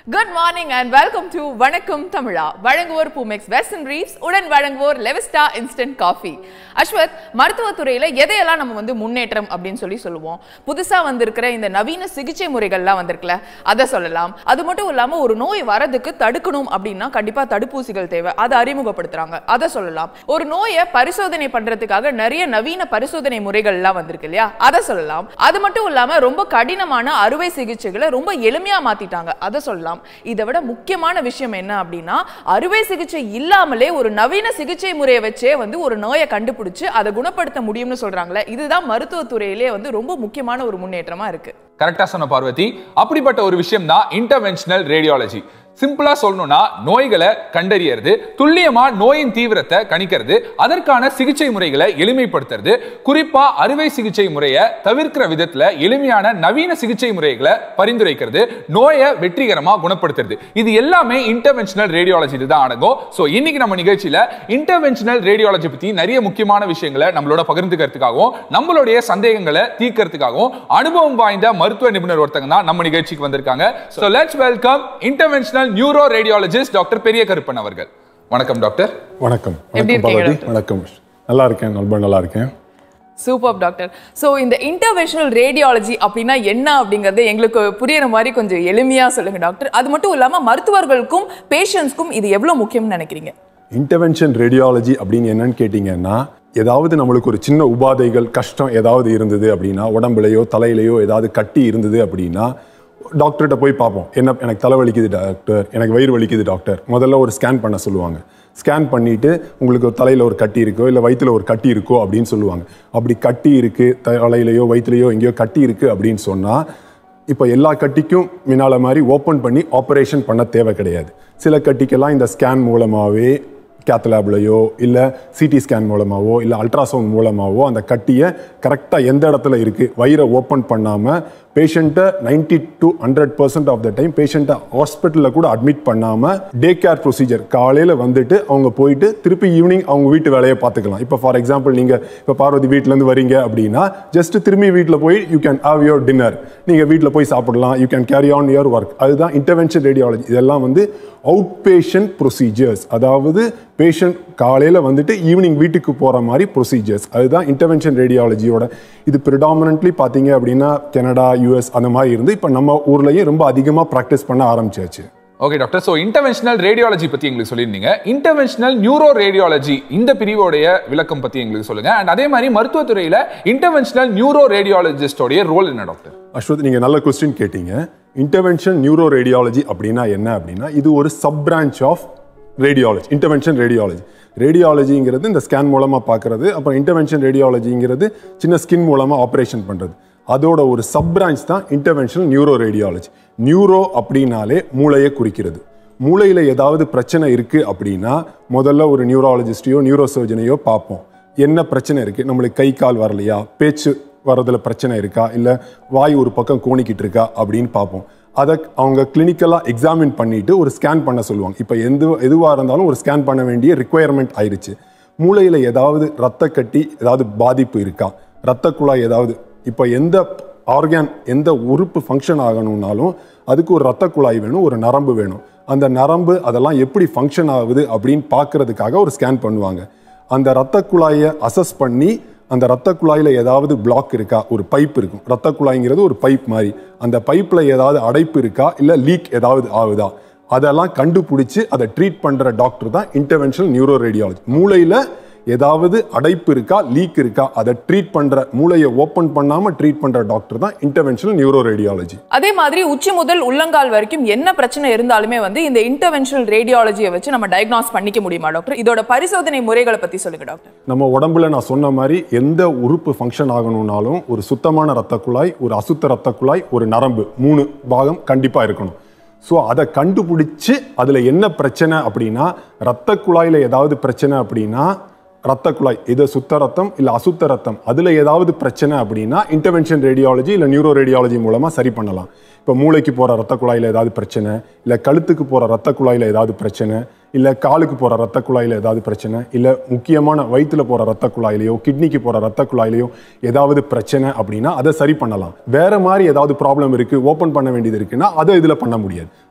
good morning and welcome to Vanakkam Tamizha வழங்குவோர் Boomex western briefs உடன் வழங்குவோர் லெவிஸ்டா இன்ஸ்டன்ட் காஃபி அஸ்வத் மருத்துவத்துறையில எதையெல்லாம் நம்ம வந்து முன்னேற்றம் அப்படின்னு சொல்லி சொல்லுவோம் புதுசா வந்திருக்கிற இந்த நவீன சிகிச்சை முறைகள்லாம் வந்திருக்குல்ல அதை சொல்லலாம் அது மட்டும் இல்லாம ஒரு நோய் வரதுக்கு தடுக்கணும் அப்படின்னா கண்டிப்பா தடுப்பூசிகள் தேவை அதை அறிமுகப்படுத்துறாங்க அதை சொல்லலாம் ஒரு நோயை பரிசோதனை பண்றதுக்காக நிறைய நவீன பரிசோதனை முறைகள்லாம் வந்திருக்கு இல்லையா அதை சொல்லலாம் அது மட்டும் இல்லாம ரொம்ப கடினமான அறுவை சிகிச்சைகளை ரொம்ப எளிமையா மாத்திட்டாங்க அதை சொல்லலாம் இதை விட முக்கியமான விஷயம் என்ன அப்படின்னா அறுவை சிகிச்சை இல்லாமலே ஒரு நவீன சிகிச்சை முறையை வச்சே வந்து ஒரு நோயை கண்டுபிடிச்சு அதை குணப்படுத்த முடியும்னு சொல்றாங்களே இதுதான் மருத்துவத்துறையிலே வந்து ரொம்ப முக்கியமான ஒரு முன்னேற்றமா இருக்கு கரெக்டா சொன்ன பார்வதி அப்படிப்பட்ட ஒரு விஷயம் தான் இன்டர்வென்ஷனல் ரேடியாலஜி சிம்பிளா சொல்லணும்னா நோய்களை கண்டறியறது துல்லியமா நோயின் தீவிரத்தை கணிக்கிறது அதற்கான சிகிச்சை முறைகளை எளிமைப்படுத்துறது குறிப்பா அறுவை சிகிச்சை முறையை தவிர்க்கிற விதத்துல எளிமையான நவீன சிகிச்சை முறைகளை பரிந்துரைக்கிறது நோயை வெற்றிகரமா குணப்படுத்துறது இது எல்லாமே இன்டர்வென்ஷனல் ரேடியாலஜியில் தான் அடங்கும் ஸோ இன்னைக்கு நம்ம நிகழ்ச்சியில இன்டர்வென்ஷனல் ரேடியாலஜி பத்தி நிறைய முக்கியமான விஷயங்களை நம்மளோட பகிர்ந்துக்கிறதுக்காகவும் நம்மளுடைய சந்தேகங்களை தீர்க்கறதுக்காகவும் அனுபவம் வாய்ந்த மருத்துவ நிபுணர் ஒருத்தங்க தான் நம்ம நிகழ்ச்சிக்கு வந்திருக்காங்க so let's welcome interventional neuro radiologist doctor Periya Karuppan அவர்கள் வணக்கம் டாக்டர் வணக்கம் எப்படி வணக்கம் இருக்கீங்க, பார்வதி வணக்கம் நல்லா இருக்கேன் ரொம்ப நல்லா இருக்கேன் சூப்பர் டாக்டர் ஸோ இந்த இன்டர்வென்ஷனல் ரேடியாலஜி அப்படின்னா என்ன அப்படிங்கறது எங்களுக்கு புரியுற மாதிரி கொஞ்சம் எளிமையா சொல்லுங்க டாக்டர் அது மட்டும் இல்லாம மருத்துவர்களுக்கும் பேஷண்ட்ஸ்க்கும் இது எவ்வளவு முக்கியம்னு நினைக்கிறீங்க இன்டர்வென்ஷன் ரேடியாலஜி அப்படின்னு என்னன்னு கேட்டிங்கன்னா ஏதாவது நம்மளுக்கு ஒரு சின்ன உபாதைகள் கஷ்டம் ஏதாவது இருந்தது அப்படின்னா உடம்புலையோ தலையிலையோ ஏதாவது கட்டி இருந்தது அப்படின்னா டாக்டர்கிட்ட போய் பார்ப்போம் என்ன எனக்கு தலை வலிக்குது டாக்டர் எனக்கு வயிறு வலிக்குது டாக்டர் முதல்ல ஒரு ஸ்கேன் பண்ண சொல்லுவாங்க ஸ்கேன் பண்ணிட்டு உங்களுக்கு தலையில் ஒரு கட்டி இருக்கோ இல்லை வயிற்றுல ஒரு கட்டி இருக்கோ அப்படின்னு சொல்லுவாங்க அப்படி கட்டி இருக்கு தலையிலையோ வயிற்றுலையோ எங்கேயோ கட்டி இருக்கு அப்படின்னு சொன்னால் இப்போ எல்லா கட்டிக்கும் முன்னால மாதிரி ஓப்பன் பண்ணி ஆப்ரேஷன் பண்ண தேவை கிடையாது சில கட்டிக்கெல்லாம் இந்த ஸ்கேன் மூலமாகவே கேத்லாப்லையோ இல்லை சிடி ஸ்கேன் மூலமாகவோ இல்லை அல்ட்ராசவுண்ட் மூலமாகவோ அந்த கட்டியை கரெக்டாக எந்த இடத்துல இருக்குது வயிறை ஓப்பன் பண்ணாமல் பேஷண்ட்டை ninety to hundred percent of the time பேஷண்ட்டை ஹாஸ்பிட்டலில் கூட அட்மிட் பண்ணாமல் டே கேர் ப்ரொசீஜர் காலையில் வந்துட்டு அவங்க போயிட்டு திருப்பி ஈவினிங் அவங்க வீட்டு வேலையை பார்த்துக்கலாம் இப்போ ஃபார் எக்ஸாம்பிள் நீங்கள் இப்போ பார்வதி வீட்டிலேருந்து வரீங்க அப்படின்னா ஜஸ்ட் திரும்பி வீட்டில் போய் you can have your dinner நீங்கள் வீட்டில் போய் சாப்பிடலாம் you can carry on your work அதுதான் இன்டர்வென்ஷன் ரேடியாலஜி இதெல்லாம் வந்து அவுட் பேஷண்ட் ப்ரொசீஜர்ஸ் அதாவது பேஷண்ட் காலையில் வந்துட்டு ஈவினிங் வீட்டுக்கு போகிற மாதிரி ப்ரொசீஜர்ஸ் அதுதான் இன்டர்வென்ஷன் ரேடியாலஜியோட இது ப்ரிடாமினன்ட்லி பார்த்தீங்க அப்படின்னா கனடா யூஎஸ் அந்த மாதிரி இருந்து இப்போ நம்ம ஊர்லேயும் ரொம்ப அதிகமாக ப்ராக்டிஸ் பண்ண ஆரம்பிச்சாச்சு okay doctor so interventional radiology பத்தி எங்களுக்கு சொல்லியிருந்தீங்க இன்டர்வென்ஷனல் நியூரோ ரேடியாலஜி இந்த பிரிவோடைய விளக்கம் பத்தி எங்களுக்கு சொல்லுங்க அண்ட் அதே மாதிரி மருத்துவத்துறையில இன்டர்வென்ஷனல் நியூரோ ரேடியாலஜிஸ்டோடைய ரோல் என்ன டாக்டர் அஸ்வத் நீங்கள் நல்ல கொஸ்டின் கேட்டீங்க இன்டர்வென்ஷன் நியூரோ ரேடியாலஜி அப்படின்னா என்ன அப்படின்னா இது ஒரு sub branch of radiology intervention radiology ரேடியாலஜிங்கிறது இந்த ஸ்கேன் மூலமாக பார்க்குறது அப்புறம் இன்டர்வென்ஷன் ரேடியாலஜிங்கிறது சின்ன ஸ்கின் மூலமாக ஆப்ரேஷன் பண்ணுறது அதோட ஒரு சப் பிரான்ச் தான் இன்டர்வென்ஷனல் நியூரோ ரேடியாலஜி நியூரோ அப்படின்னாலே மூளையை குறிக்கிறது மூளையில் ஏதாவது பிரச்சனை இருக்குது அப்படின்னா முதல்ல ஒரு நியூராலஜிஸ்டையோ நியூரோ சர்ஜனையோ பார்ப்போம் என்ன பிரச்சனை இருக்குது நம்மளுக்கு கை கால் வரலையா பேச்சு வர்றதுல பிரச்சனை இருக்கா இல்லை வாய் ஒரு பக்கம் கோணிக்கிட்டு இருக்கா அப்படின்னு பார்ப்போம் அதை அவங்க கிளினிக்கலாக எக்ஸாமின் பண்ணிட்டு ஒரு ஸ்கேன் பண்ண சொல்லுவாங்க இப்போ எந்த எதுவாக இருந்தாலும் ஒரு ஸ்கேன் பண்ண வேண்டிய ரிக்குவயர்மெண்ட் ஆயிருச்சு மூளையில் ஏதாவது ரத்த கட்டி ஏதாவது பாதிப்பு இருக்கா ரத்த குழாய் ஏதாவது இப்போ எந்த ஆர்கான் எந்த உறுப்பு ஃபங்க்ஷன் ஆகணும்னாலும் அதுக்கு ஒரு ரத்த குழாய் வேணும் ஒரு நரம்பு வேணும் அந்த நரம்பு அதெல்லாம் எப்படி ஃபங்க்ஷன் ஆகுது அப்படின்னு பார்க்கறதுக்காக ஒரு ஸ்கேன் பண்ணுவாங்க அந்த ரத்த குழாயை அசஸ் பண்ணி அந்த ரத்த குழாயில் ஏதாவது பிளாக் இருக்கா ஒரு பைப் இருக்கும் ரத்த குழாய்ங்கிறது ஒரு பைப் மாதிரி அந்த பைப்பில் ஏதாவது அடைப்பு இருக்கா இல்லை லீக் ஏதாவது ஆகுதா அதெல்லாம் கண்டுபிடிச்சு அதை ட்ரீட் பண்ணுற டாக்டர் தான் இன்டர்வென்ஷனல் நியூரோ ரேடியாலஜி மூளையில் ஏதாவது அடைப்பு இருக்கா லீக் இருக்கா அதை ட்ரீட் பண்ணுற மூளையை ஓப்பன் பண்ணாமல் ட்ரீட் பண்ணுற டாக்டர் தான் இன்டர்வென்ஷனல் நியூரோ ரேடியாலஜி அதே மாதிரி உச்சி முதல் உள்ளங்கால் வரைக்கும் என்ன பிரச்சனை இருந்தாலுமே வந்து இந்த இன்டர்வென்ஷனல் ரேடியாலஜியை வச்சு நம்ம டயக்னாஸ் பண்ணிக்க முடியுமா டாக்டர் இதோட பரிசோதனை முறைகளை பத்தி சொல்லுங்க டாக்டர் நம்ம உடம்புல நான் சொன்ன மாதிரி எந்த உறுப்பு ஃபங்க்ஷன் ஆகணும்னாலும் ஒரு சுத்தமான ரத்த குழாய் ஒரு அசுத்த ரத்த குழாய் ஒரு நரம்பு மூணு பாகம் கண்டிப்பாக இருக்கணும் ஸோ அதை கண்டுபிடிச்சு அதில் என்ன பிரச்சனை அப்படின்னா ரத்த குழாயில் ஏதாவது பிரச்சனை அப்படின்னா ரத்த குழாய் இது சுத்த ரத்தம் இல்லை அசுத்த ரத்தம் அதில் ஏதாவது பிரச்சனை அப்படின்னா இன்டர்வென்ஷன் ரேடியாலஜி இல்லை நியூரோ ரேடியாலஜி மூலமாக சரி பண்ணலாம் இப்போ மூளைக்கு போகிற ரத்த குழாயில் ஏதாவது பிரச்சனை இல்லை கழுத்துக்கு போகிற ரத்த குழாயில் ஏதாவது பிரச்சனை இல்லை காலுக்கு போகிற ரத்த குழாயில் ஏதாவது பிரச்சனை இல்லை முக்கியமான வயிற்றுல போகிற ரத்த குழாயிலையோ கிட்னிக்கு போகிற ரத்த குழாயிலையோ ஏதாவது பிரச்சனை அப்படின்னா அதை சரி பண்ணலாம் வேற மாதிரி ஏதாவது ப்ராப்ளம் இருக்குது ஓப்பன் பண்ண வேண்டியது இருக்குன்னா அதை இதில் பண்ண முடியாது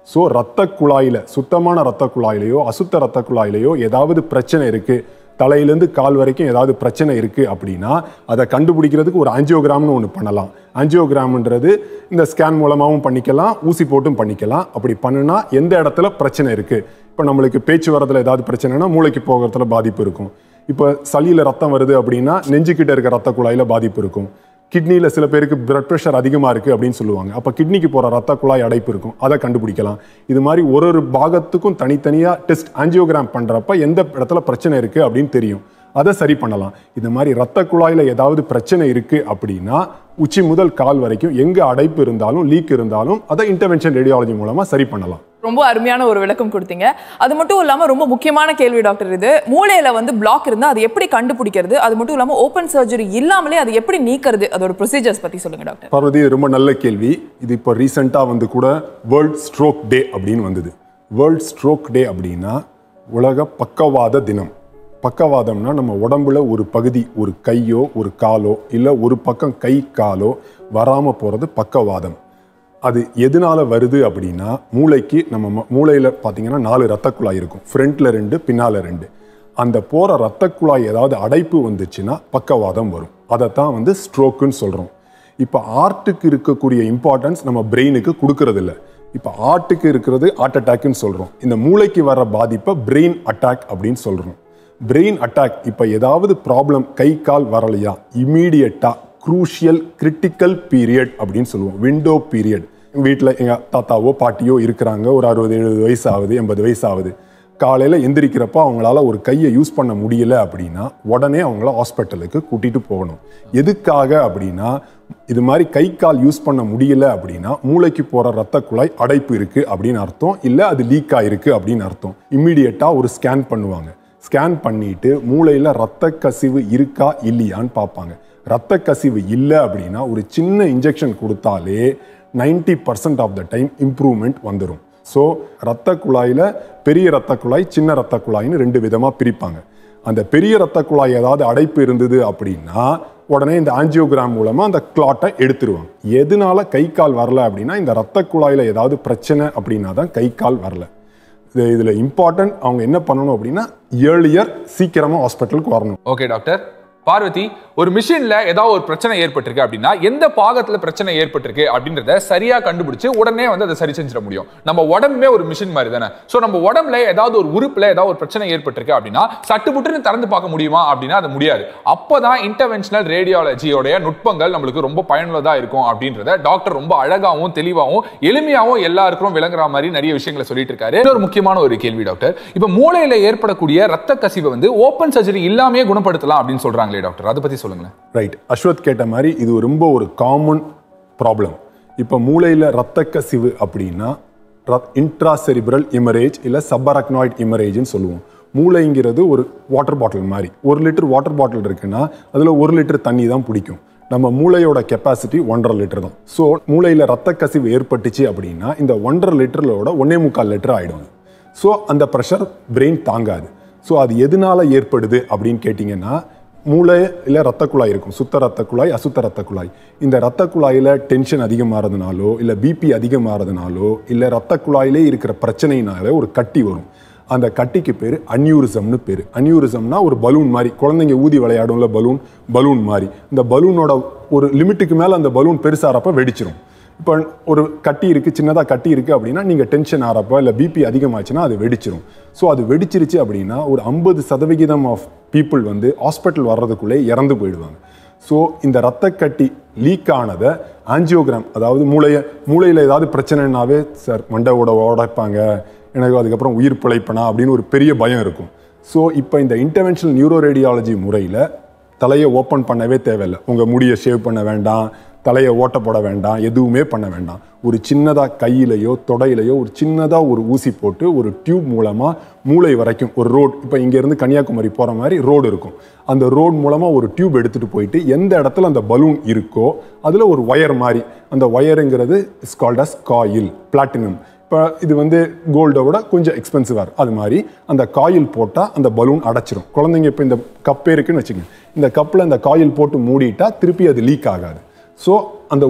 ஸோ ரத்த குழாயில சுத்தமான ரத்த குழாயிலையோ அசுத்த ரத்த குழாயிலையோ ஏதாவது பிரச்சனை இருக்கு தலையிலேருந்து கால் வரைக்கும் ஏதாவது பிரச்சனை இருக்கு அப்படின்னா அதை கண்டுபிடிக்கிறதுக்கு ஒரு ஆஞ்சியோகிராம்னு ஒன்று பண்ணலாம் ஆஞ்சியோகிராம்ன்றது இந்த ஸ்கேன் மூலமாகவும் பண்ணிக்கலாம் ஊசி போட்டும் பண்ணிக்கலாம் அப்படி பண்ணுனா எந்த இடத்துல பிரச்சனை இருக்கு இப்போ நம்மளுக்கு பேச்சு வரதுல ஏதாவது பிரச்சனைனா மூளைக்கு போகிறதுல பாதிப்பு இருக்கும் இப்போ சளியில் ரத்தம் வருது அப்படின்னா நெஞ்சுக்கிட்ட இருக்க ரத்த குழாயில பாதிப்பு இருக்கும் கிட்னியில் சில பேருக்கு பிளட் ப்ரெஷர் அதிகமாக இருக்குது அப்படின்னு சொல்லுவாங்க அப்போ கிட்னிக்கு போகிற ரத்த குழாய் அடைப்பு இருக்கும் அதை கண்டுபிடிக்கலாம் இது மாதிரி ஒரு ஒரு பாகத்துக்கும் தனித்தனியாக டெஸ்ட் ஆஞ்சியோகிராம் பண்ணுறப்ப எந்த இடத்துல பிரச்சனை இருக்குது அப்படின்னு தெரியும் அதை சரி பண்ணலாம் இந்த மாதிரி ரத்த குழாயில் ஏதாவது பிரச்சனை இருக்குது அப்படின்னா உச்சி முதல் கால் வரைக்கும் எங்கே அடைப்பு இருந்தாலும் லீக் இருந்தாலும் அதை இன்டர்வென்ஷன் ரேடியாலஜி மூலமாக சரி பண்ணலாம் ரொம்ப அருமையான ஒரு விளக்கம் கொடுத்தீங்க அது மட்டும் இல்லாம ரொம்ப முக்கியமான கேள்வி டாக்டர் இது மூளையில வந்து பிளாக் இருந்தா அது எப்படி கண்டுபிடிக்கிறது அது மட்டும் இல்லாம ஓபன் சர்ஜரி இல்லாமலே அது எப்படி நீக்கிறது அதோட ப்ரொசீஜர்ஸ் பத்தி சொல்லுங்க டாக்டர் பார்வதி இது ரொம்ப நல்ல கேள்வி இது இப்போ ரீசெண்டாக வந்து கூட வேர்ல்ட் ஸ்ட்ரோக் டே அப்படின்னு வந்தது வேர்ல்ட் ஸ்ட்ரோக் டே அப்படின்னா உலக பக்கவாத தினம் பக்கவாதம்னா நம்ம உடம்புல ஒரு பகுதி ஒரு கையோ ஒரு காலோ இல்லை ஒரு பக்கம் கை காலோ வராமல் போகிறது பக்கவாதம் அது எதனால வருது அப்படின்னா மூளைக்கு நம்ம ம- மூளையில பார்த்தீங்கன்னா நாலு ரத்த குழாய் இருக்கும் ஃப்ரண்ட்ல ரெண்டு பின்னால ரெண்டு அந்த போற ரத்த குழாய் ஏதாவது அடைப்பு வந்துச்சுன்னா பக்கவாதம் வரும் அதைத்தான் வந்து ஸ்ட்ரோக்குன்னு சொல்றோம் இப்போ ஆர்ட்டுக்கு இருக்கக்கூடிய இம்பார்ட்டன்ஸ் நம்ம பிரெயினுக்கு கொடுக்கறது இல்ல இப்போ ஆர்ட்டுக்கு இருக்கிறது ஹார்ட் அட்டாக்னு சொல்றோம் இந்த மூளைக்கு வர பாதிப்பை பிரெயின் அட்டாக் அப்படின்னு சொல்றோம் பிரெயின் அட்டாக் இப்போ ஏதாவது ப்ராப்ளம் கை கால் வரலையா இமீடியட்டா குரூஷியல் கிரிட்டிக்கல் பீரியட் அப்படின்னு சொல்லுவோம் விண்டோ பீரியட் வீட்டில் எங்கள் தாத்தாவோ பாட்டியோ இருக்கிறாங்க ஒரு அறுபது எழுபது வயசு ஆகுது எண்பது வயசு ஆகுது காலையில் எந்திரிக்கிறப்ப அவங்களால ஒரு கையை யூஸ் பண்ண முடியல அப்படின்னா உடனே அவங்கள ஹாஸ்பிட்டலுக்கு கூட்டிட்டு போகணும் எதுக்காக அப்படின்னா இது மாதிரி கை கால் யூஸ் பண்ண முடியல அப்படின்னா மூளைக்கு போற ரத்த குழாய் அடைப்பு இருக்கு அப்படின்னு அர்த்தம் இல்லை அது லீக் ஆயிருக்கு அப்படின்னு அர்த்தம் இம்மிடியட்டா ஒரு ஸ்கேன் பண்ணுவாங்க ஸ்கேன் பண்ணிட்டு மூளையில ரத்த கசிவு இருக்கா இல்லையான்னு பார்ப்பாங்க ரத்த கசிவு இல்லை அப்படின்னா ஒரு சின்ன இன்ஜெக்ஷன் கொடுத்தாலே 90% percent of the time improvement வந்துடும் ஸோ ரத்த குழாயில் பெரிய ரத்த குழாய் சின்ன ரத்த குழாய்னு ரெண்டு விதமாக பிரிப்பாங்க அந்த பெரிய ரத்த குழாய் ஏதாவது அடைப்பு இருந்தது அப்படின்னா உடனே இந்த ஆஞ்சியோகிராம் மூலமாக அந்த கிளாட்டை எடுத்துருவாங்க எதனால கை கால் வரல அப்படின்னா இந்த ரத்த குழாயில் ஏதாவது பிரச்சனை அப்படின்னா தான் கை கால் வரல இது இதில் இம்பார்ட்டன்ட் அவங்க என்ன பண்ணணும் அப்படின்னா ஏர்லியர் சீக்கிரமாக ஹாஸ்பிட்டலுக்கு வரணும் ஓகே டாக்டர் பார்வதி ஒரு மிஷின்ல ஏதாவது ஒரு பிரச்சனை ஏற்பட்டிருக்கு அப்படின்னா எந்த பாகத்துல பிரச்சனை ஏற்பட்டிருக்கு அப்படின்றத சரியா கண்டுபிடிச்சு உடனே வந்து அதை சரி செஞ்சிட முடியும் நம்ம உடம்புமே ஒரு மிஷின் மாதிரி தானே சோ நம்ம உடம்புல ஏதாவது ஒரு உறுப்புல ஏதாவது ஒரு பிரச்சனை ஏற்பட்டிருக்கு அப்படின்னா சட்டுப்புட்டுன்னு திறந்து பார்க்க முடியுமா அப்படின்னா அது முடியாது அப்பதான் இன்டர்வென்ஷனல் ரேடியாலஜியோடைய நுட்பங்கள் நம்மளுக்கு ரொம்ப பயனுள்ளதா இருக்கும் அப்படின்றத டாக்டர் ரொம்ப அழகாவும் தெளிவாகவும் எளிமையாவும் எல்லாருக்கும் விளங்குற மாதிரி நிறைய விஷயங்களை சொல்லிட்டு இருக்காரு இன்னொரு முக்கியமான ஒரு கேள்வி டாக்டர் இப்ப மூளையில ஏற்படக்கூடிய ரத்த கசிவை வந்து ஓப்பன் சர்ஜரி இல்லாமே குணப்படுத்தலாம் அப்படின்னு சொல்றாங்களே டாக்டர் அதை பத்தி சொல்லுங்களேன் ரைட் அஸ்வத் கேட்ட மாதிரி இது ரொம்ப ஒரு காமன் ப்ராப்ளம் இப்போ மூளையில் ரத்த கசிவு அப்படின்னா இன்ட்ராசெரிபிரல் இமரேஜ் இல்லை சப்பரக்னாய்ட் இமரேஜ்னு சொல்லுவோம் மூளைங்கிறது ஒரு வாட்டர் பாட்டில் மாதிரி ஒரு லிட்டர் வாட்டர் பாட்டில் இருக்குன்னா அதில் ஒரு லிட்டர் தண்ணி தான் பிடிக்கும் நம்ம மூளையோட கெப்பாசிட்டி ஒன்றரை லிட்டர் தான் ஸோ மூளையில் ரத்த கசிவு ஏற்பட்டுச்சு அப்படின்னா இந்த ஒன்றரை லிட்டரோட ஒன்னே முக்கால் லிட்டர் ஆயிடும் ஸோ அந்த ப்ரெஷர் பிரெயின் தாங்காது ஸோ அது எதனால ஏற்படுது அப்படின்னு கேட்டிங்கன்னா மூளையில் ரத்த குழாய் இருக்கும் சுத்த ரத்த குழாய் அசுத்த ரத்த குழாய் இந்த ரத்த குழாயில் டென்ஷன் அதிகமாகிறதுனாலோ இல்லை பிபி அதிகமாகிறதுனாலோ இல்லை ரத்த குழாயிலே இருக்கிற பிரச்சனையினால ஒரு கட்டி வரும் அந்த கட்டிக்கு பேர் அன்யூரிசம்னு பேர் அன்யூரிசம்னா ஒரு பலூன் மாதிரி குழந்தைங்க ஊதி விளையாடும்ல பலூன் பலூன் மாதிரி இந்த பலூனோட ஒரு லிமிட்டுக்கு மேலே அந்த பலூன் பெருசாகிறப்ப வெடிச்சிரும் இப்போ ஒரு கட்டி இருக்குது சின்னதாக கட்டி இருக்குது அப்படின்னா நீங்கள் டென்ஷன் ஆகிறப்ப இல்லை பிபி அதிகமாச்சுன்னா அது வெடிச்சிரும் ஸோ அது வெடிச்சிருச்சு அப்படின்னா ஒரு ஐம்பது சதவிகிதம் ஆஃப் பீப்புள் வந்து ஹாஸ்பிட்டல் வர்றதுக்குள்ளே இறந்து போயிடுவாங்க ஸோ இந்த ரத்த கட்டி லீக் ஆனதை ஆஞ்சியோகிராம் அதாவது மூளையை மூளையில் ஏதாவது பிரச்சனைனாவே சார் மண்டையோட உடைப்பாங்க எனக்கு அதுக்கப்புறம் உயிர் பிழைப்பனா அப்படின்னு ஒரு பெரிய பயம் இருக்கும் ஸோ இப்போ இந்த இன்டர்வென்ஷனல் நியூரோ ரேடியாலஜி முறையில் தலையை ஓப்பன் பண்ணவே தேவையில்லை உங்கள் முடியை ஷேவ் பண்ண வேண்டாம் தலையை ஓட்ட போட வேண்டாம் எதுவுமே பண்ண வேண்டாம் ஒரு சின்னதாக கையிலையோ தொடையிலையோ ஒரு சின்னதாக ஒரு ஊசி போட்டு ஒரு டியூப் மூலமாக மூளை வரைக்கும் ஒரு ரோடு இப்போ இங்கேருந்து கன்னியாகுமரி போகிற மாதிரி ரோடு இருக்கும் அந்த ரோடு மூலமாக ஒரு டியூப் எடுத்துகிட்டு போயிட்டு எந்த இடத்துல அந்த பலூன் இருக்கோ அதில் ஒரு ஒயர் மாதிரி அந்த ஒயருங்கிறது is called as coil platinum இப்போ இது வந்து கோல்டை விட கொஞ்சம் எக்ஸ்பென்சிவாக இருக்கும் அது மாதிரி அந்த காயில் போட்டால் அந்த பலூன் அடைச்சிரும் குழந்தைங்க இப்போ இந்த கப்பே இருக்குன்னு வச்சுக்கோங்க இந்த கப்பில் இந்த காயில் போட்டு மூடிட்டா திருப்பி அது லீக் ஆகாது ஸோ அந்த உயிர்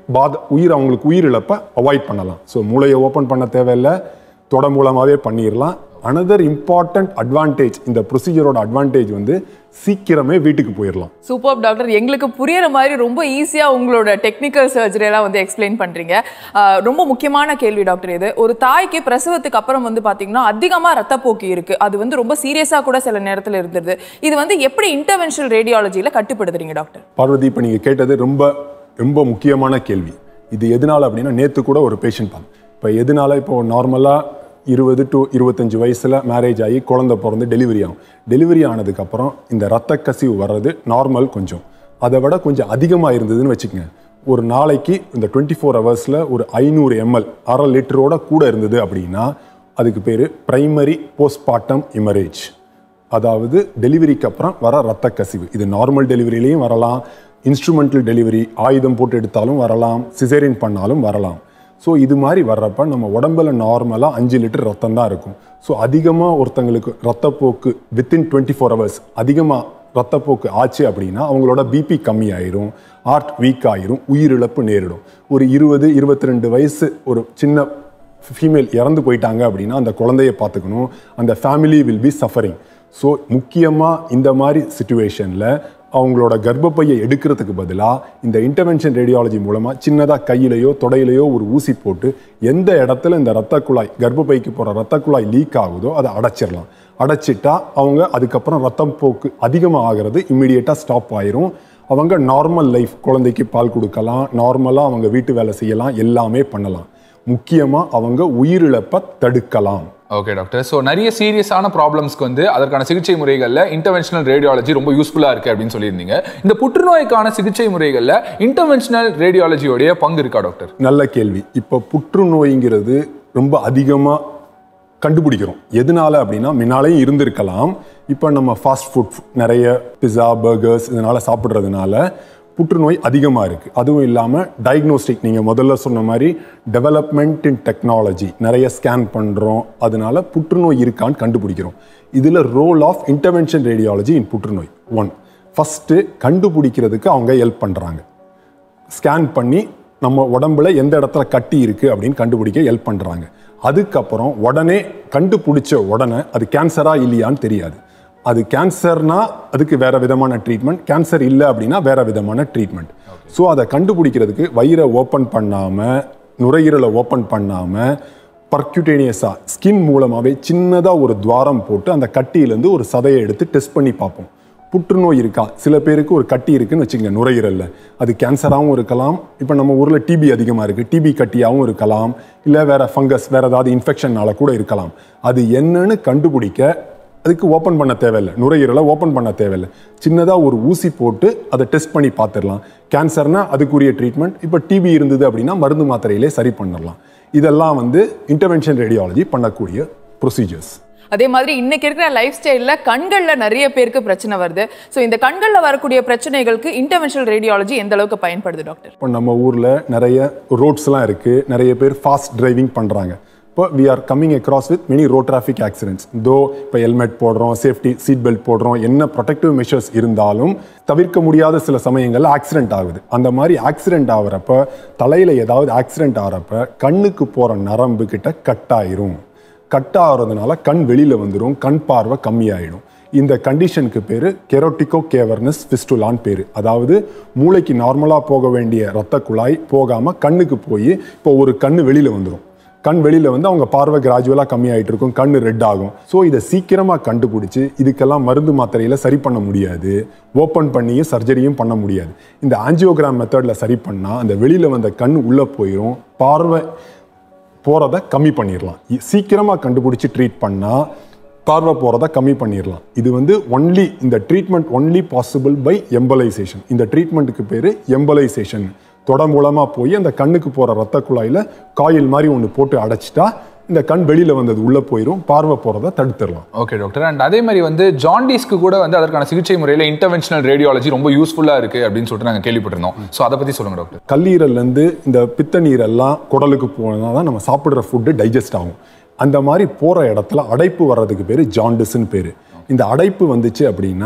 பாத உயிர் அவங்களுக்கு உயிர் இழப்பை அவாய்ட் பண்ணலாம் ஸோ மூளையை ஓப்பன் பண்ண தேவையில்லை தொட மூலமாகவே பண்ணிடலாம் அனதர் இம்பார்ட்டன்ட் அட்வான்டேஜ் இந்த ப்ரொசீஜரோட அட்வான்டேஜ் வந்து சீக்கிரமே வீட்டுக்கு போயிடலாம் சூப்பர் டாக்டர் எங்களுக்கு புரியற மாதிரி ரொம்ப ஈஸியா உங்களோட டெக்னிக்கல் சர்ஜரி எல்லாம் வந்து எக்ஸ்பிளைன் பண்றீங்க ஆஹ் ரொம்ப முக்கியமான கேள்வி டாக்டர் இது ஒரு தாய்க்கு பிரசவத்துக்கு அப்புறம் வந்து பாத்தீங்கன்னா அதிகமா ரத்தப்போக்கு இருக்கு அது வந்து ரொம்ப சீரியஸா கூட சில நேரத்துல இருந்தது இது வந்து எப்படி இன்டர்வென்ஷனல் ரேடியாலஜில கட்டுப்படுத்துறீங்க டாக்டர் பார்வதி இப்போ நீங்கள் கேட்டது ரொம்ப ரொம்ப முக்கியமான கேள்வி இது எதனால அப்படின்னா நேற்று கூட ஒரு பேஷண்ட் பாங்க இப்போ எதனால இப்போ நார்மலாக இருபது டு இருபத்தஞ்சு வயசில் மேரேஜ் ஆகி குழந்தை பிறந்து டெலிவரி ஆகும் டெலிவரி ஆனதுக்கப்புறம் இந்த ரத்த கசிவு வர்றது நார்மல் கொஞ்சம் அதை விட கொஞ்சம் அதிகமாக இருந்ததுன்னு வச்சுக்கோங்க ஒரு நாளைக்கு இந்த டுவெண்ட்டி ஃபோர் ஹவர்ஸில் ஒரு ஐநூறு எம்எல் அரை லிட்டரோட கூட இருந்தது அப்படின்னா அதுக்கு பேர் பிரைமரி போஸ்ட்மார்ட்டம் இமரேஜ் அதாவது டெலிவரிக்கு அப்புறம் வர ரத்த கசிவு இது நார்மல் டெலிவரிலையும் வரலாம் இன்ஸ்ட்ருமெண்டல் டெலிவரி ஆயுதம் போட்டு எடுத்தாலும் வரலாம் சிசேரியன் பண்ணாலும் வரலாம் ஸோ இது மாதிரி வர்றப்ப நம்ம உடம்புல நார்மலாக அஞ்சு லிட்டர் ரத்தம் தான் இருக்கும் ஸோ அதிகமாக ஒருத்தங்களுக்கு ரத்தப்போக்கு வித்தின் டுவெண்ட்டி ஃபோர் ஹவர்ஸ் அதிகமாக ரத்தப்போக்கு ஆச்சு அப்படின்னா அவங்களோட பிபி கம்மி ஆயிரும் ஹார்ட் வீக் ஆயிரும் உயிரிழப்பு நேரிடும் ஒரு இருபது இருபத்தி ரெண்டு வயசு ஒரு சின்ன ஃபீமேல் இறந்து போயிட்டாங்க அப்படின்னா அந்த குழந்தைய பார்த்துக்கணும் அந்த family will be suffering so முக்கியமாக இந்த மாதிரி சுச்சுவேஷனில் அவங்களோட கர்ப்பப்பையை எடுக்கிறதுக்கு பதிலாக இந்த இன்டர்வென்ஷன் ரேடியாலஜி மூலமாக சின்னதாக கையிலையோ தொடையிலையோ ஒரு ஊசி போட்டு எந்த இடத்துல இந்த ரத்த குழாய் கர்ப்பப்பைக்கு போகிற ரத்த குழாய் லீக் ஆகுதோ அதை அடைச்சிடலாம் அடைச்சிட்டா அவங்க அதுக்கப்புறம் ரத்தம் போக்கு அதிகமாக ஆகிறது இம்மிடியேட்டாக ஸ்டாப் ஆயிரும் அவங்க நார்மல் லைஃப் குழந்தைக்கு பால் கொடுக்கலாம் நார்மலாக அவங்க வீட்டு வேலை செய்யலாம் எல்லாமே பண்ணலாம் முக்கியமாக அவங்க உயிரிழப்பை தடுக்கலாம் ஓகே டாக்டர் ஸோ நிறைய சீரியஸான ப்ராப்ளம்ஸ்க்கு வந்து அதற்கான சிகிச்சை முறைகளில் இன்டர்வென்ஷனல் ரேடியாலஜி ரொம்ப யூஸ்ஃபுல்லாக இருக்குது அப்படின்னு சொல்லியிருந்தீங்க இந்த புற்றுநோய்க்கான சிகிச்சை முறைகளில் இன்டர்வென்ஷனல் ரேடியாலஜியோடைய பங்கு இருக்கா டாக்டர் நல்ல கேள்வி இப்போ புற்றுநோய்ங்கிறது ரொம்ப அதிகமாக கண்டுபிடிக்கிறோம் எதனால அப்படின்னா முன்னாலேயும் இருந்திருக்கலாம் இப்போ நம்ம ஃபாஸ்ட் ஃபுட் நிறைய பிஸா பர்கர்ஸ் இதனால சாப்பிட்றதுனால புற்றுநோய் அதிகமாக இருக்குது அதுவும் இல்லாமல் டயக்னோஸ்டிக் நீங்கள் முதல்ல சொன்ன மாதிரி டெவலப்மெண்ட் இன் டெக்னாலஜி நிறைய ஸ்கேன் பண்ணுறோம் அதனால புற்றுநோய் இருக்கான்னு கண்டுபிடிக்கிறோம் இதில் role of intervention radiology in புற்றுநோய் ஒன் ஃபஸ்ட்டு கண்டுபிடிக்கிறதுக்கு அவங்க ஹெல்ப் பண்ணுறாங்க ஸ்கேன் பண்ணி நம்ம உடம்புல எந்த இடத்துல கட்டி இருக்கு அப்படின்னு கண்டுபிடிக்க ஹெல்ப் பண்றாங்க அதுக்கப்புறம் உடனே கண்டுபிடிச்ச உடனே அது கேன்சரா இல்லையான்னு தெரியாது அது கேன்சர்னா அதுக்கு வேற விதமான ட்ரீட்மெண்ட் கேன்சர் இல்லை அப்படின்னா வேற விதமான ட்ரீட்மெண்ட் ஸோ அதை கண்டுபிடிக்கிறதுக்கு வயிறை ஓப்பன் பண்ணாம நுரையீரலை ஓப்பன் பண்ணாம பர்க்யூட்டேனியஸாக ஸ்கின் மூலமாகவே சின்னதாக ஒரு துவாரம் போட்டு அந்த கட்டியிலேருந்து ஒரு சதையை எடுத்து டெஸ்ட் பண்ணி பார்ப்போம் புற்றுநோய் இருக்கா சில பேருக்கு ஒரு கட்டி இருக்குன்னு வச்சுக்கோங்க நுரையீரலில் அது கேன்சராகவும் இருக்கலாம் இப்போ நம்ம ஊரில் டிபி அதிகமாக இருக்குது டிபி கட்டியாகவும் இருக்கலாம் இல்லை வேற ஃபங்கஸ் வேற ஏதாவது இன்ஃபெக்ஷனால கூட இருக்கலாம் அது என்னன்னு கண்டுபிடிக்க அதுக்கு ஓப்பன் பண்ண தேவையில்லை நுரையீரலை ஓப்பன் பண்ண தேவையில்லை சின்னதாக ஒரு ஊசி போட்டு அதை டெஸ்ட் பண்ணி பார்த்துடலாம் கேன்சர்னா அதுக்குரிய ட்ரீட்மெண்ட் இப்போ டிபி இருந்தது அப்படின்னா மருந்து மாத்திரையிலே சரி பண்ணிடலாம் இதெல்லாம் வந்து இன்டர்வென்ஷன் ரேடியாலஜி பண்ணக்கூடிய ப்ரொசீஜர்ஸ் அதே மாதிரி இன்னைக்கு இருக்கிற லைஃப் ஸ்டைல்ல கண்கள்ல நிறைய பேருக்கு பிரச்சனை வருது ஸோ இந்த கண்கள்ல வரக்கூடிய பிரச்சனைகளுக்கு இன்டர்வென்ஷனல் ரேடியாலஜி எந்த அளவுக்கு பயன்படுது டாக்டர் இப்போ நம்ம ஊரில் நிறைய ரோட்ஸ்லாம் இருக்குது நிறைய பேர் ஃபாஸ்ட் டிரைவிங் பண்ணுறாங்க இப்போ we are coming across with many road traffic accidents தோ இப்போ ஹெல்மெட் போடுறோம் சேஃப்டி சீட் பெல்ட் போடுறோம் என்ன ப்ரொடெக்டிவ் மெஷர்ஸ் இருந்தாலும் தவிர்க்க முடியாத சில சமயங்களில் ஆக்சிடென்ட் ஆகுது அந்த மாதிரி ஆக்சிடென்ட் ஆகிறப்ப தலையில் ஏதாவது ஆக்சிடென்ட் ஆகிறப்ப கண்ணுக்கு போகிற நரம்பு கிட்ட கட் ஆயிரும் கட் ஆகிறதுனால கண் வெளியில் வந்துடும் கண் பார்வை கம்மியாயிடும் இந்த கண்டிஷனுக்கு பேர் கெரோட்டிகோ கேவர்னஸ் ஃபிஸ்டுலான்னு பேர் அதாவது மூளைக்கு நார்மலாக போக வேண்டிய ரத்த குழாய் போகாமல் கண்ணுக்கு போய் இப்போ ஒரு கண்ணு வெளியில் வந்துடும் கண் வெளியில் வந்து அவங்க பார்வை கிராஜுவலாக கம்மியாயிட்டு இருக்கும் கண் ரெட் ஆகும் ஸோ இதை சீக்கிரமாக கண்டுபிடிச்சி இதுக்கெல்லாம் மருந்து மாத்திரையில் சரி பண்ண முடியாது ஓப்பன் பண்ணியும் சர்ஜரியும் பண்ண முடியாது இந்த ஆஞ்சியோகிராம் மெத்தடில் சரி பண்ணால் அந்த வெளியில் வந்த கண் உள்ளே போயிடும் பார்வை போகிறத கம்மி பண்ணிடலாம் இ- சீக்கிரமாக கண்டுபிடிச்சி ட்ரீட் பண்ணால் பார்வை போகிறத கம்மி பண்ணிடலாம் இது வந்து ஒன்லி இந்த treatment only possible by embolization இந்த ட்ரீட்மெண்ட்டுக்கு பேர் எம்பலைசேஷன் தொட மூலமாக போய் அந்த கண்ணுக்கு போகிற ரத்த குழாயில் காயில் மாதிரி ஒன்று போட்டு அடைச்சிட்டா இந்த கண் வெளியில் வந்தது உள்ளே போயிடும் பார்வை போகிறத தடுத்துடலாம் ஓகே டாக்டர் அண்ட் அதே மாதிரி வந்து ஜாண்டிஸ்க்கு கூட வந்து அதற்கான சிகிச்சை முறையில் இன்டர்வென்ஷனல் ரேடியாலஜி ரொம்ப யூஸ்ஃபுல்லாக இருக்கு அப்படின்னு சொல்லிட்டு நாங்கள் கேள்விப்பட்டிருந்தோம் ஸோ அதை பற்றி சொல்லுங்க டாக்டர் கல்லீரல்லேருந்து இந்த பித்த நீரெல்லாம் குடலுக்கு போனால் தான் நம்ம சாப்பிட்ற ஃபுட்டு டைஜஸ்ட் ஆகும் அந்த மாதிரி போகிற இடத்துல அடைப்பு வர்றதுக்கு பேர் ஜாண்டிஸ்ன்னு பேர் இந்த அடைப்பு வந்துச்சு அப்படின்னா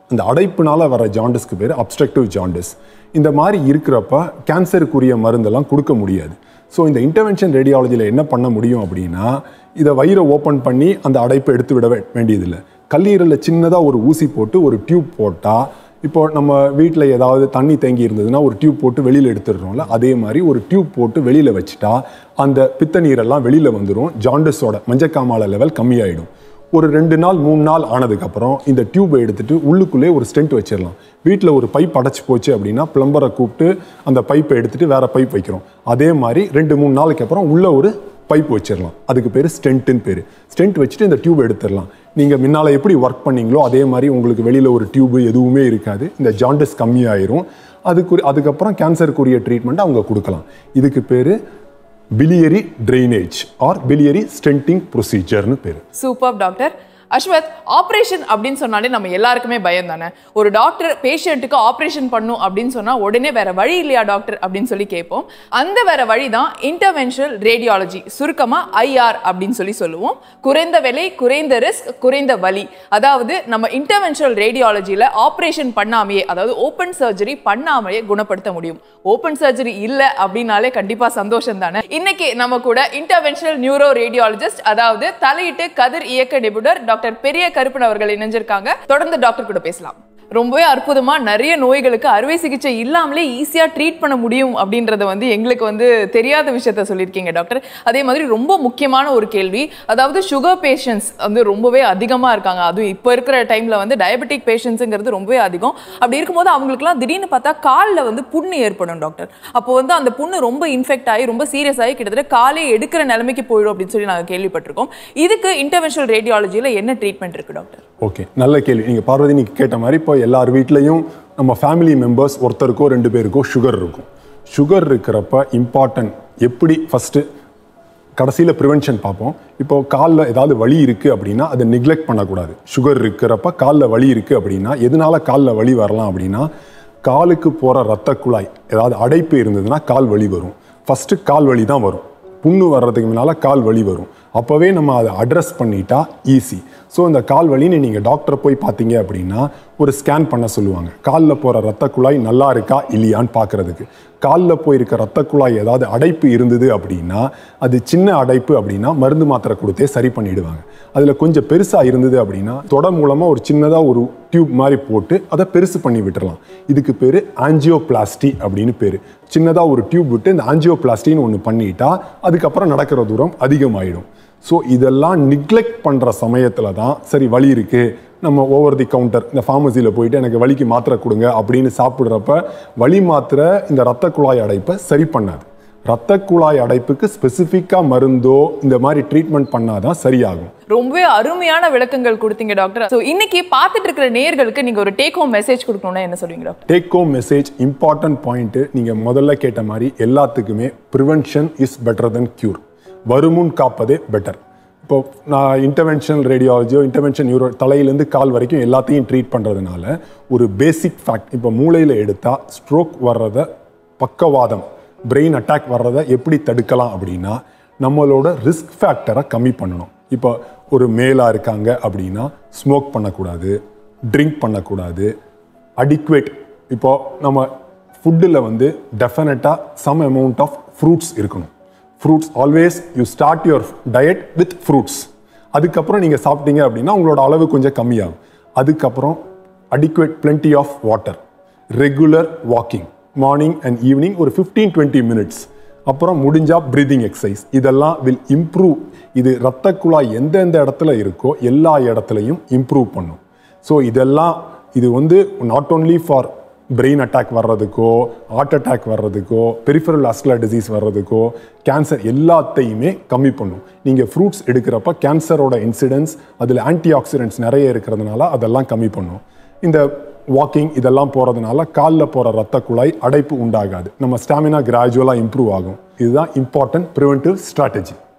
அந்த அடைப்புனால வர ஜாண்டிஸ்க்கு பேர் அப்ஸ்ட்ரக்டிவ் ஜாண்டிஸ் இந்த மாதிரி இருக்கிறப்ப கேன்சருக்குரிய மருந்தெல்லாம் கொடுக்க முடியாது ஸோ இந்த இன்டர்வென்ஷன் ரேடியாலஜியில் என்ன பண்ண முடியும் அப்படின்னா இதை வயிறை ஓப்பன் பண்ணி அந்த அடைப்பை எடுத்து விட வே- வேண்டியதில்லை கல்லீரலில் சின்னதாக ஒரு ஊசி போட்டு ஒரு டியூப் போட்டால் இப்போ நம்ம வீட்டில் ஏதாவது தண்ணி தேங்கி இருந்ததுன்னா ஒரு டியூப் போட்டு வெளியில் எடுத்துடுறோம்ல அதே மாதிரி ஒரு டியூப் போட்டு வெளியில் வச்சுட்டா அந்த பித்த நீரெல்லாம் வெளியில் வந்துடும் ஜாண்டிஸோட மஞ்சக்காமால லெவல் கம்மியாயிடும் ஒரு ரெண்டு நாள் மூணு நாள் ஆனதுக்கப்புறம் இந்த டியூபை எடுத்துட்டு உள்ளுக்குள்ளே ஒரு ஸ்டென்ட் வச்சிடலாம் வீட்டில் ஒரு பைப் அடைச்சு போச்சு அப்படின்னா பிளம்பரை கூப்பிட்டு அந்த பைப்பை எடுத்துட்டு வேற பைப் வைக்கிறோம் அதே மாதிரி ரெண்டு மூணு நாளைக்கு அப்புறம் உள்ள ஒரு பைப் வச்சிடலாம் அதுக்கு பேர் ஸ்டென்ட்டுன்னு பேர் ஸ்டென்ட் வச்சுட்டு இந்த டியூப் எடுத்துடலாம் நீங்கள் முன்னால் எப்படி ஒர்க் பண்ணீங்களோ அதே மாதிரி உங்களுக்கு வெளியில் ஒரு டியூப் எதுவுமே இருக்காது இந்த ஜாண்டிஸ் கம்மியாயிரும் அதுக்கு அதுக்கப்புறம் கேன்சருக்குரிய ட்ரீட்மெண்ட் அவங்க கொடுக்கலாம் இதுக்கு பேர் biliary drainage or biliary stenting ப்ரொசீஜர்னு பேர் சூப்பர் டாக்டர் அஸ்வத் ஆபரேஷன் அப்படின்னு சொன்னாலே நம்ம எல்லாருக்குமே பயம் தானே ஒரு டாக்டர் பேஷண்ட்டுக்கு ஆபரேஷன் பண்ணும் அப்படின்னு சொன்னா உடனே வேற வழி இல்லையா டாக்டர் அப்படின்னு சொல்லி கேட்போம் அந்த வேற வழி தான் இன்டர்வென்ஷனல் ரேடியாலஜி சுருக்கமா ஐஆர் அப்படின்னு சொல்லி சொல்லுவோம் குறைந்த விலை குறைந்த ரிஸ்க் குறைந்த வலி அதாவது நம்ம இன்டர்வென்ஷனல் ரேடியாலஜியில ஆபரேஷன் பண்ணாமையே அதாவது ஓப்பன் சர்ஜரி பண்ணாமையே குணப்படுத்த முடியும் ஓப்பன் சர்ஜரி இல்ல அப்படின்னாலே கண்டிப்பா சந்தோஷம் தானே இன்னைக்கு நம்ம கூட இன்டர்வென்ஷனல் நியூரோ ரேடியாலஜிஸ்ட் அதாவது தலையிட்டு கதிர் இயக்க நிபுணர் டாக்டர் பெரிய கருப்பன் அவர்கள் இணைஞ்சிருக்காங்க தொடர்ந்து டாக்டர் கூட பேசலாம் ரொம்பவே அற்புதமா நிறைய நோய்களுக்கு அறுவை சிகிச்சை இல்லாமலே ஈஸியா ட்ரீட் பண்ண முடியும் அப்படின்றத வந்து எங்களுக்கு வந்து தெரியாத விஷயத்த சொல்லியிருக்கீங்க டாக்டர் அதே மாதிரி ரொம்ப முக்கியமான ஒரு கேள்வி அதாவது சுகர் பேஷண்ட்ஸ் வந்து ரொம்பவே அதிகமா இருக்காங்க அதுவும் இப்போ இருக்கிற டைம்ல வந்து டயபெட்டிக் பேஷண்ட்ஸுங்கிறது ரொம்பவே அதிகம் அப்படி இருக்கும்போது அவங்களுக்குலாம் திடீர்னு பார்த்தா காலில் வந்து புண்ணு ஏற்படும் டாக்டர் அப்போ வந்து அந்த புண்ணு ரொம்ப இன்ஃபெக்ட் ஆகி ரொம்ப சீரியஸ் ஆகி கிட்டத்தட்ட காலே எடுக்கிற நிலைமைக்கு போயிடும் அப்படின்னு சொல்லி நாங்கள் கேள்விப்பட்டிருக்கோம் இதுக்கு இன்டர்வென்ஷனல் ரேடியாலஜியில் என்ன ட்ரீட்மெண்ட் இருக்கு டாக்டர் ஓகே நல்ல கேள்வி நீங்கள் பார்வதி நீங்கள் கேட்ட மாதிரி இப்போ எல்லார் வீட்லேயும் நம்ம ஃபேமிலி மெம்பர்ஸ் ஒருத்தருக்கோ ரெண்டு பேருக்கோ சுகர் இருக்கும் சுகர் இருக்கிறப்ப இம்பார்ட்டன்ட் எப்படி ஃபஸ்ட்டு கடைசியில் ப்ரிவென்ஷன் பார்ப்போம் இப்போ காலில் ஏதாவது வலி இருக்குது அப்படின்னா அதை நெக்லெக்ட் பண்ணக்கூடாது சுகர் இருக்கிறப்ப காலில் வலி இருக்குது அப்படின்னா எதனால காலில் வலி வரலாம் அப்படின்னா காலுக்கு போகிற ரத்த குழாய் ஏதாவது அடைப்பு இருந்ததுன்னா கால் வலி வரும் ஃபஸ்ட்டு கால் வலி தான் வரும் புண்ணு வர்றதுக்கு முன்னால் கால் வலி வரும் அப்போவே நம்ம அதை அட்ரஸ் பண்ணிட்டா ஈஸி ஸோ இந்த கால் வலின்னு நீங்கள் டாக்டரை போய் பார்த்தீங்க அப்படின்னா ஒரு ஸ்கேன் பண்ண சொல்லுவாங்க காலில் போகிற ரத்த குழாய் நல்லா இருக்கா இல்லையான்னு பார்க்குறதுக்கு காலில் போயிருக்க ரத்த குழாய் ஏதாவது அடைப்பு இருந்தது அப்படின்னா அது சின்ன அடைப்பு அப்படின்னா மருந்து மாத்திரை கொடுத்தே சரி பண்ணிடுவாங்க அதில் கொஞ்சம் பெருசாக இருந்தது அப்படின்னா தொட மூலமாக ஒரு சின்னதாக ஒரு டியூப் மாதிரி போட்டு அதை பெருசு பண்ணி விட்டுறலாம் இதுக்கு பேர் ஆஞ்சியோபிளாஸ்டி அப்படின்னு பேர் சின்னதாக ஒரு டியூப் விட்டு இந்த ஆஞ்சியோபிளாஸ்டின்னு ஒன்று பண்ணிட்டா அதுக்கப்புறம் நடக்கிற தூரம் அதிகமாயிடும் ஸோ இதெல்லாம் நிக்லெக்ட் பண்ணுற சமயத்தில் தான் சரி வலி இருக்குது நம்ம ஓவர் தி கவுண்டர் இந்த ஃபார்மசியில் போயிட்டு எனக்கு வலிக்கு மாத்திரை கொடுங்க அப்படின்னு சாப்பிட்றப்ப வலி மாத்திரை இந்த ரத்த குழாய் அடைப்பை சரி பண்ணாது ரத்த குழாய் அடைப்புக்கு ஸ்பெசிஃபிக்காக மருந்தோ இந்த மாதிரி ட்ரீட்மெண்ட் பண்ணாதான் சரியாகும் ரொம்பவே அருமையான விளக்கங்கள் கொடுத்தீங்க டாக்டர் ஸோ இன்னைக்கு பார்த்துட்டு இருக்கிற நேயர்களுக்கு நீங்க ஒரு டேக் ஹோம் மெசேஜ் கொடுக்கணும்னா என்ன சொல்லுவீங்க doctor take home message important point நீங்கள் முதல்ல கேட்ட மாதிரி எல்லாத்துக்குமே prevention is better than cure வருமுன் காப்பதே பெட்டர் இப்போ நான் இன்டர்வென்ஷனல் ரேடியாலஜியோ இன்டர்வென்ஷன் நியூரோ தலையிலேருந்து கால் வரைக்கும் எல்லாத்தையும் ட்ரீட் பண்ணுறதுனால ஒரு பேசிக் ஃபேக்ட் இப்போ மூளையில் எடுத்தால் ஸ்ட்ரோக் வர்றத பக்கவாதம் பிரெயின் அட்டாக் வர்றதை எப்படி தடுக்கலாம் அப்படின்னா நம்மளோட ரிஸ்க் ஃபேக்டரை கம்மி பண்ணணும் இப்போ ஒரு மேலாக இருக்காங்க அப்படின்னா ஸ்மோக் பண்ணக்கூடாது ட்ரிங்க் பண்ணக்கூடாது அடிக்வேட் இப்போ நம்ம ஃபுட்டில் வந்து டெஃபினட்டாக சம் அமௌண்ட் ஆஃப் ஃப்ரூட்ஸ் இருக்கணும் fruits always you start your diet with fruits அதுக்கப்புறம் நீங்கள் சாப்பிட்டீங்க அப்படின்னா உங்களோட அளவு கொஞ்சம் கம்மியாகும் அதுக்கப்புறம் adequate plenty of water regular walking morning and evening ஒரு ஃபிஃப்டீன் டுவெண்ட்டி மினிட்ஸ் அப்புறம் முடிஞ்சா பிரீதிங் எக்ஸசைஸ் இதெல்லாம் வில் இம்ப்ரூவ் இது ரத்த குழாய் எந்தெந்த இடத்துல இருக்கோ எல்லா இடத்துலையும் இம்ப்ரூவ் பண்ணும் ஸோ இதெல்லாம் இது வந்து not only for brain attack வர்றதுக்கோ ஹார்ட் அட்டாக் வர்றதுக்கோ பெரிஃபரல் அஸ்குலர் டிசீஸ் வர்றதுக்கோ கேன்சர் எல்லாத்தையுமே கம்மி பண்ணும் நீங்கள் ஃப்ரூட்ஸ் எடுக்கிறப்ப கேன்சரோட இன்சிடென்ட்ஸ் அதில் ஆன்டி ஆக்சிடென்ட்ஸ் நிறைய இருக்கிறதுனால அதெல்லாம் கம்மி பண்ணும் இந்த வாக்கிங் இதெல்லாம் போகிறதுனால காலில் போகிற ரத்த குழாய் அடைப்பு உண்டாகாது நம்ம ஸ்டாமினா கிராஜுவலாக இம்ப்ரூவ் ஆகும் இதுதான் இம்பார்ட்டன்ட் ப்ரிவென்டிவ் ஸ்ட்ராட்டஜி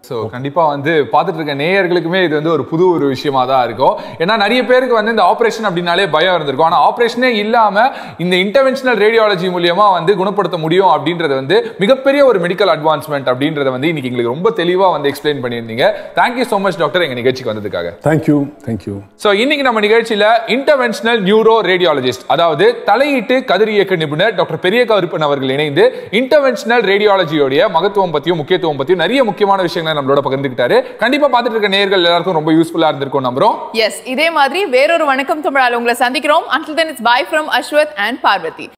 ஸோ கண்டிப்பா வந்து பார்த்துட்டு இருக்க நேயர்களுக்குமே இது வந்து ஒரு புது ஒரு விஷயமா தான் இருக்கும் ஏன்னா நிறைய பேருக்கு வந்து இந்த ஆப்ரேஷன் அப்படின்னாலே பயம் இருந்திருக்கும் ஆனா ஆப்ரேஷனே இல்லாம இந்த இன்டர்வென்ஷனல் ரேடியாலஜி மூலியமா வந்து குணப்படுத்த முடியும் அப்படின்றது வந்து மிகப்பெரிய ஒரு மெடிக்கல் அட்வான்ஸ்மெண்ட் அப்படின்றத வந்து இன்னைக்கு எங்களுக்கு ரொம்ப தெளிவா வந்து எக்ஸ்பிளைன் பண்ணியிருந்தீங்க தேங்க்யூ so மச் டாக்டர் எங்க நிகழ்ச்சிக்கு வந்ததுக்காக தேங்க்யூ தேங்க்யூ சோ இன்னைக்கு நம்ம நிகழ்ச்சியில இன்டர்வென்ஷனல் நியூரோ ரேடியாலஜிஸ்ட் அதாவது தலையீட்டு கதிரியக்க நிபுணர் டாக்டர் பெரிய கருப்பன் அவர்கள் இணைந்து இன்டர்வென்ஷனல் ரேடியாலஜியோடைய மகத்துவம் பத்தியும் முக்கியத்துவம் பத்தியும் நிறைய முக்கியமான விஷயங்களை நம்மளோட பகிர்ந்துக்கிட்டாரு கண்டிப்பா பார்த்துட்டு இருக்க நேயர்கள் எல்லாருக்கும் ரொம்ப யூஸ்ஃபுல்லா இருந்திருக்கும் நம்புறோம் எஸ் இதே மாதிரி வேறொரு வணக்கம் தமிழால் உங்களை சந்திக்கிறோம் until then it's bye from Ashwath and Parvati